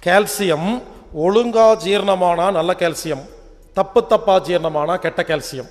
calcium ஒழுங்கா ஜீரணமானா நல்ல calcium தப்பு தப்பா ஜீரணமானா கெட்ட கால்சியம்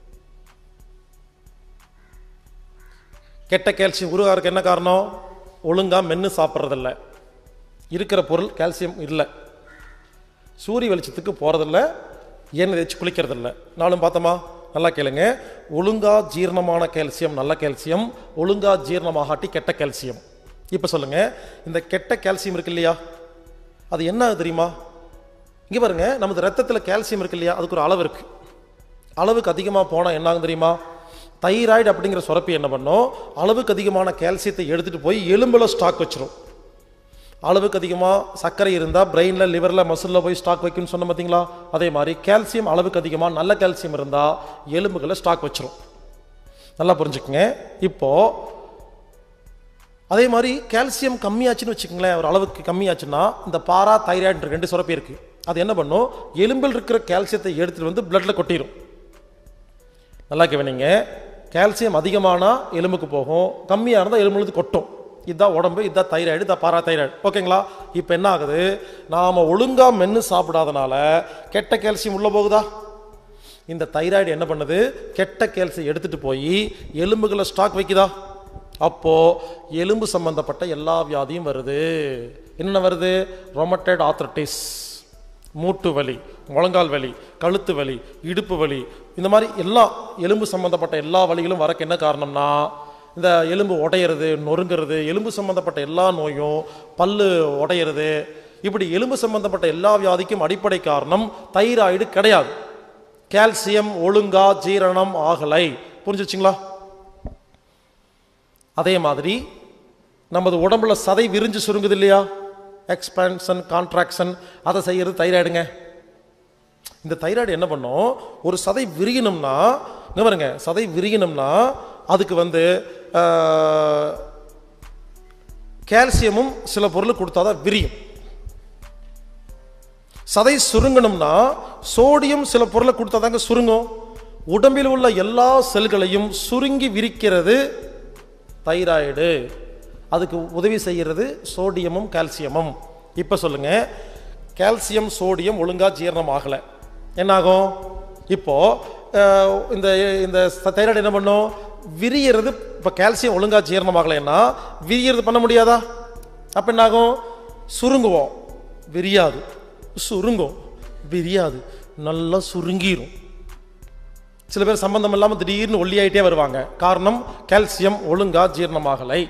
கெட்ட கால்சியம் உருவாருக்கு என்ன காரணம் ஒழுங்கா மென்று சாப்பிட்றதில்ல இருக்கிற பொருள் கால்சியம் இல்லை சூரிய வெளிச்சத்துக்கு போகிறதில்ல எண்ணெய் தேய்ச்சி குளிக்கிறதில்ல நானும் பார்த்தோமா நல்லா கேளுங்க ஒழுங்கா ஜீரணமான கால்சியம் நல்ல கால்சியம் ஒழுங்கா ஜீரணமாகாட்டி கெட்ட கால்சியம் இப்போ சொல்லுங்க இந்த கெட்ட கால்சியம் இருக்கு இல்லையா அது என்ன ஆகுது தெரியுமா இங்கே பாருங்க நமது ரத்தத்தில் கால்சியம் இருக்கு இல்லையா அதுக்கு ஒரு அளவு இருக்கு அளவுக்கு அதிகமாக போனால் என்ன ஆகும் தெரியுமா தைராய்டு அப்படிங்கிற சுரப்பி என்ன பண்ணும் அளவுக்கு அதிகமான கால்சியத்தை எடுத்துகிட்டு போய் எலும்பில் ஸ்டாக் வச்சிரும் அளவுக்கு அதிகமாக சர்க்கரை இருந்தால் பிரெயினில் லிவரில் மசிலில் போய் ஸ்டாக் வைக்கும்னு சொன்ன பார்த்தீங்களா அதே மாதிரி கால்சியம் அளவுக்கு அதிகமாக நல்ல கால்சியம் இருந்தால் எலும்புகளை ஸ்டாக் வச்சிரும் நல்லா புரிஞ்சுக்குங்க இப்போது அதே மாதிரி கால்சியம் கம்மியாச்சுன்னு வச்சுக்கோங்களேன் ஒரு அளவுக்கு கம்மியாச்சுன்னா இந்த பாரா தைராய்டு ரெண்டு சுரப்பி இருக்கு அது என்ன பண்ணும் எலும்பில் இருக்கிற கால்சியத்தை எடுத்துட்டு வந்து பிளட்ல கொட்டிடும் நல்லா கவனிங்க கால்சியம் அதிகமானா எலும்புக்கு போகும் கம்மியாக இருந்தால் எலும்புலேருந்து கொட்டும் இதுதான் உடம்பு இதுதான் தைராய்டு இதான் பாரா தைராய்டு ஓகேங்களா இப்போ என்ன ஆகுது நாம் ஒழுங்காக மென்று சாப்பிடாதனால கெட்ட கால்சியம் உள்ளே போகுதா இந்த தைராய்டு என்ன பண்ணுது கெட்ட கால்சியம் எடுத்துட்டு போய் எலும்புகளை ஸ்டாக் வைக்குதா அப்போ எலும்பு சம்பந்தப்பட்ட எல்லா வியாதியும் வருது என்னென்ன வருது ரொமட்டட் ஆத்ரட்டிஸ் மூட்டு வலி முழங்கால் வலி கழுத்து வலி இடுப்பு வலி இந்த மாதிரி எல்லா எலும்பு சம்பந்தப்பட்ட எல்லா வலிகளும் வரக்கு என்ன காரணம்னா இந்த எலும்பு உடையிறது நொறுங்கிறது எலும்பு சம்பந்தப்பட்ட எல்லா நோயும் பல்லு உடையிறது இப்படி எலும்பு சம்பந்தப்பட்ட எல்லா வியாதிக்கும் அடிப்படை காரணம் தைராய்டு கிடையாது கால்சியம் ஒழுங்கா ஜீரணம் ஆகலை புரிஞ்சுச்சுங்களா அதே மாதிரி நமது உடம்புல சதை விரிஞ்சு சுருங்குது இல்லையா எக்ஸ்பான்ஷன் கான்ட்ராக்ஷன் அதை செய்யறது தைராய்டுங்க இந்த தைராய்டு என்ன பண்ணும் ஒரு சதை விரியணும்னா இங்க பாருங்க சதை விரியணும்னா அதுக்கு வந்து ஆஹ், கால்சியமும் சில பொருள் கொடுத்தாதான் விரியும் சதை சுருங்கணும்னா சோடியம் சில பொருளை கொடுத்தாதாங்க சுருங்கும் உடம்பில் உள்ள எல்லா செல்களையும் சுருங்கி விரிக்கிறது தைராய்டு அதுக்கு உதவி செய்கிறது சோடியமும் கால்சியமும் இப்போ சொல்லுங்க கால்சியம் சோடியம் ஒழுங்கா ஜீரணம் ஆகலை என்னாகும் இப்போ அஹ், இந்த இந்த தைராய்டு என்ன பண்ணும் விரியறது இப்போ கால்சியம் ஒழுங்கா ஜீரணம் ஆகலைன்னா விரியறது பண்ண முடியாதா அப்போ என்னாகும் சுருங்குவோம் விரியாது சுருங்கும் விரியாது நல்லா சுருங்கிரும் சில பேர் சம்பந்தம் இல்லாமல் திடீர்னு ஒல்லியாயிட்டே வருவாங்க காரணம் கால்சியம் ஒழுங்கா ஜீரணமாகலை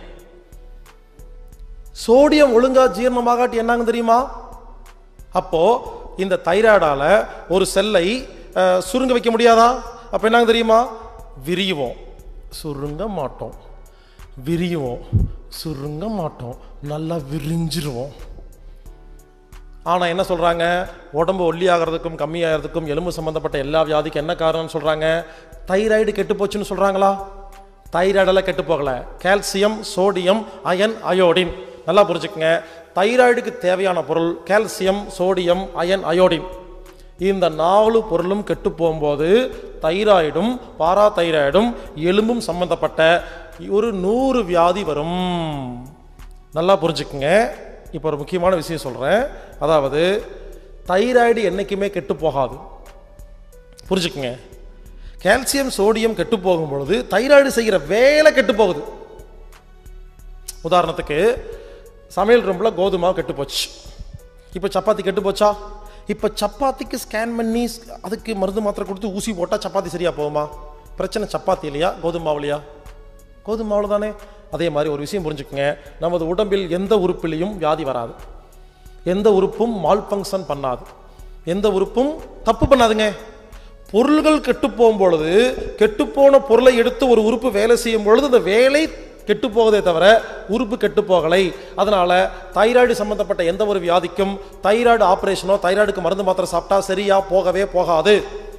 சோடியம் ஒழுங்கா ஜீரணமாகாட்டி என்னங்க தெரியுமா அப்போ இந்த தைராய்டால ஒரு செல்லை அஹ், சுருங்க வைக்க முடியாதா அப்ப என்னங்க தெரியுமா விரியுவோம் சுருங்க மாட்டோம் விரியுவோம் சுருங்க மாட்டோம் நல்லா விரிஞ்சிருவோம் ஆனா என்ன சொல்றாங்க உடம்பு ஒல்லியாகிறதுக்கும் கம்மியாகிறதுக்கும் எலும்பு சம்பந்தப்பட்ட எல்லா வியாதிக்கும் என்ன காரணம்னு சொல்றாங்க தைராய்டு கெட்டு போச்சுன்னு சொல்றாங்களா தைராய்டெல்லாம் கெட்டு போகல கால்சியம் சோடியம் அயன் அயோடின் நல்லா புரிஞ்சுக்கங்க தைராய்டுக்கு தேவையான பொருள் கால்சியம் சோடியம் அயன் அயோடின் இந்த நாலு பொருளும் கெட்டு போகும்போது தைராய்டும் பாரா தைராய்டும் எலும்பும் சம்பந்தப்பட்ட ஒரு நூறு வியாதி வரும் நல்லா புரிஞ்சுக்குங்க இப்போ ஒரு முக்கியமான விஷயம் சொல்கிறேன் அதாவது தைராய்டு என்றைக்குமே கெட்டு போகாது புரிஞ்சுக்குங்க கால்சியம் சோடியம் கெட்டு போகும் பொழுது தைராய்டு செய்கிற வேலை கெட்டு போகுது உதாரணத்துக்கு சமையல் ரூமில் கோதுமை கெட்டு போச்சு இப்போ சப்பாத்தி கெட்டு போச்சா இப்போ சப்பாத்திக்கு ஸ்கேன் பண்ணி அதுக்கு மருந்து மாத்திரை கொடுத்து ஊசி போட்டால் சப்பாத்தி சரியா போகுமா பிரச்சனை சப்பாத்தி இல்லையா கோதுமை மாவுலையா கோதுமை மாவுல தானே அதே மாதிரி ஒரு விஷயம் புரிஞ்சுக்கங்க நமது உடம்பில் எந்த உறுப்பிலையும் வியாதி வராது எந்த உறுப்பும் மால் ஃபங்க்ஷன் பண்ணாது எந்த உறுப்பும் தப்பு பண்ணாதுங்க பொருள்கள் கெட்டு போகும் பொழுது கெட்டுப்போன பொருளை எடுத்து ஒரு உறுப்பு வேலை செய்யும் பொழுது அந்த வேலை கெட்டு போகுதே தவிர உறுப்பு கெட்டு போகலை அதனால தைராய்டு சம்பந்தப்பட்ட எந்த ஒரு வியாதிக்கும் தைராய்டு ஆபரேஷனோ தைராய்டுக்கு மருந்து மாத்திரை சாப்பிட்டா சரியா போகவே போகாது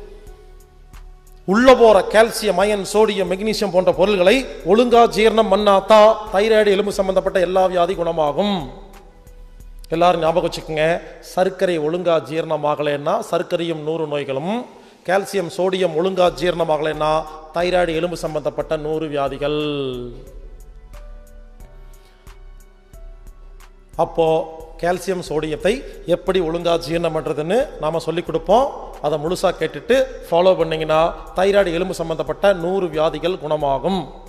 உள்ள போற கால்சியம் அயன் சோடியம் மெக்னீசியம் போன்ற பொருள்களை ஒழுங்கா ஜீரணம் பண்ணாத்தா தைராய்டு எலும்பு சம்பந்தப்பட்ட எல்லா வியாதி குணமாகும் எல்லாரும் ஞாபகம் வச்சுக்கோங்க சர்க்கரை ஒழுங்கா ஜீரணமாகலைன்னா சர்க்கரையும் நூறு நோய்களும் கால்சியம் சோடியம் ஒழுங்கா ஜீரணமாகலைன்னா தைராய்டு எலும்பு சம்பந்தப்பட்ட நூறு வியாதிகள் அப்போ கால்சியம் சோடியத்தை எப்படி ஒழுங்காக ஜீரணம் பண்ணுறதுன்னு நாம் சொல்லிக் கொடுப்போம் அதை முழுசாக கேட்டுட்டு ஃபாலோ பண்ணிங்கன்னா தைராய்டு எலும்பு சம்மந்தப்பட்ட நூறு வியாதிகள் குணமாகும்